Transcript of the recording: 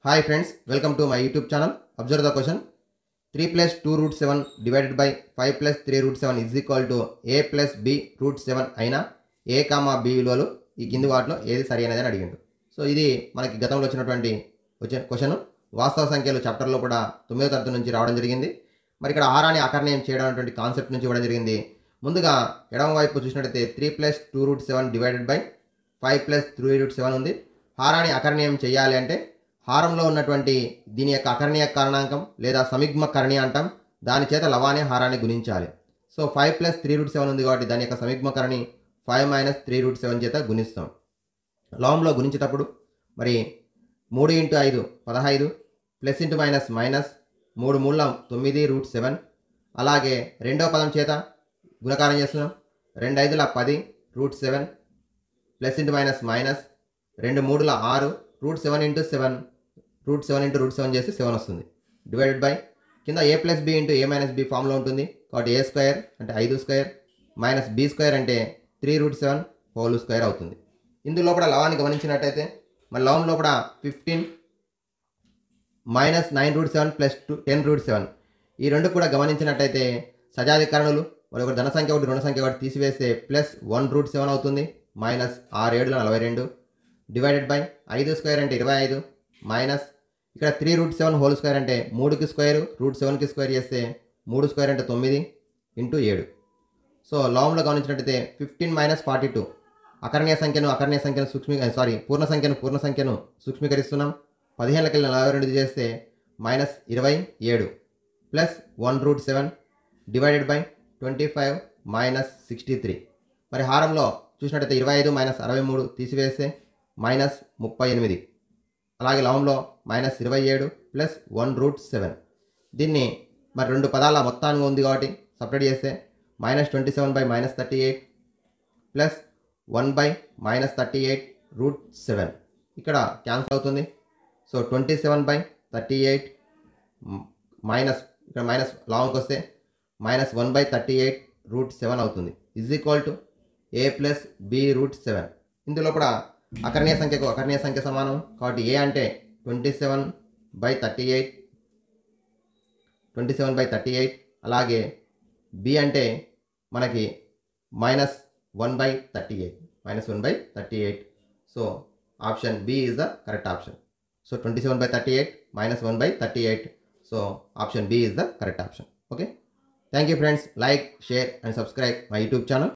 Hi friends, welcome to my YouTube channel. Observe the question. 3 plus 2 root 7 divided by 5 plus 3 root 7 is equal to a plus b root 7 అయినా a comma b విలువలు ఈ కింది వాటిలో ఏది సరి అనేది అని అడిగిండు సో ఇది మనకి గతంలో వచ్చినటువంటి వచ్చే క్వశ్చన్ వాస్తవ సంఖ్యలు చాప్టర్లో కూడా తొమ్మిదో తరగతి నుంచి రావడం జరిగింది మరి ఇక్కడ ఆరాన్ని అకర్ణయం చేయడం అనేటువంటి కాన్సెప్ట్ నుంచి ఇవ్వడం జరిగింది ముందుగా ఎడమ వైపు చూసినట్టయితే three plus two root seven divided by five plus three root seven ఉంది హారాన్ని అకర్ణీయం చేయాలి అంటే హారంలో ఉన్నటువంటి దీని యొక్క అకర్ణీయ కారణాంకం లేదా సమిగ్మ కరణి అంటాం దాని చేత లవాన్ని హారాన్ని గుణించాలి so five plus three root seven ఉంది కాబట్టి దాని యొక్క సమిగ్మ కరణి five minus three root seven చేత గుణిస్తాం లవంలో గుణించేటప్పుడు మరి మూడు ఇంటూ ఐదు పదహైదు ప్లస్ ఇంటూ మైనస్ మైనస్ మూడు మూడుల తొమ్మిది రూట్ సెవెన్ అలాగే రెండవ పదం చేత గుణకారం చేస్తున్నాం రెండు ఐదుల పది root seven plus into minus minus రెండు మూడుల ఆరు root seven into seven root seven into root seven చేస్తే సెవెన్ వస్తుంది డివైడెడ్ బై కింద A plus B into A minus B ఫామ్లో ఉంటుంది కాబట్టి ఏ స్క్వేర్ అంటే ఐదు స్క్వేర్ మైనస్ బి స్క్వేర్ అంటే three root seven whole square అవుతుంది ఇందులో కూడా లవాన్ని గమనించినట్టయితే మరి లవం లోపల fifteen minus nine root seven plus two ten root seven ఈ రెండు కూడా గమనించినట్టయితే సజాధికరణలు మరి ఒక ధన సంఖ్య ఒకటి రుణ సంఖ్య ఒకటి తీసివేస్తే ప్లస్ వన్ రూట్ సెవెన్ అవుతుంది మైనస్ ఆరు ఏడులో నలభై రెండు డివైడెడ్ బై ఐదు స్క్వేర్ అంటే ఇరవై ఐదు మైనస్ ఇక్కడ three root seven whole square అంటే మూడుకి స్క్వేర్ రూట్ సెవెన్కి స్క్వేర్ చేస్తే మూడు స్క్వేర్ అంటే తొమ్మిది ఇంటూ ఏడు సో లవంలో గమనించినట్టయితే ఫిఫ్టీన్ మైనస్ ఫార్టీ టూ అకర్ణీయ సంఖ్యను అకర్ణీయ సంఖ్యను సూక్ష్మీ సారీ పూర్ణ సంఖ్యను పూర్ణ సంఖ్యను సూక్ష్మీకరిస్తున్నాం పదిహేనులకి నలభై రెండు చేస్తే మైనస్ ఇరవై ఏడు plus one root seven divided by twenty five minus sixty three మరి హారంలో చూసినట్టయితే ఇరవై ఐదు మైనస్ అరవై మూడు తీసివేస్తే మైనస్ ముప్పై ఎనిమిది అలాగే లవంలో మైనస్ ఇరవై ఏడు ప్లస్ వన్ రూట్ సెవెన్ దీన్ని మరి రెండు పదాల మొత్తానికి ఉంది కాబట్టి సపరేట్ చేస్తే minus twenty seven by minus thirty eight plus one by minus thirty eight root seven ఇక్కడ క్యాన్సిల్ అవుతుంది so twenty seven by thirty eight minus ఇక్కడ మైనస్ లాంగ్కి వస్తే minus one by thirty eight root seven అవుతుంది is equal to A plus B root seven ఇందులో కూడా అకర్ణీయ సంఖ్యకు అకర్ణీయ సంఖ్య సమానం కాబట్టి ఏ అంటే twenty seven by thirty eight twenty seven by thirty eight అలాగే బి అంటే మనకి minus one by thirty eight minus one by thirty eight so option B is the correct option so twenty seven by thirty eight minus one by thirty eight so option B is the correct option okay thank you friends like share and subscribe my YouTube channel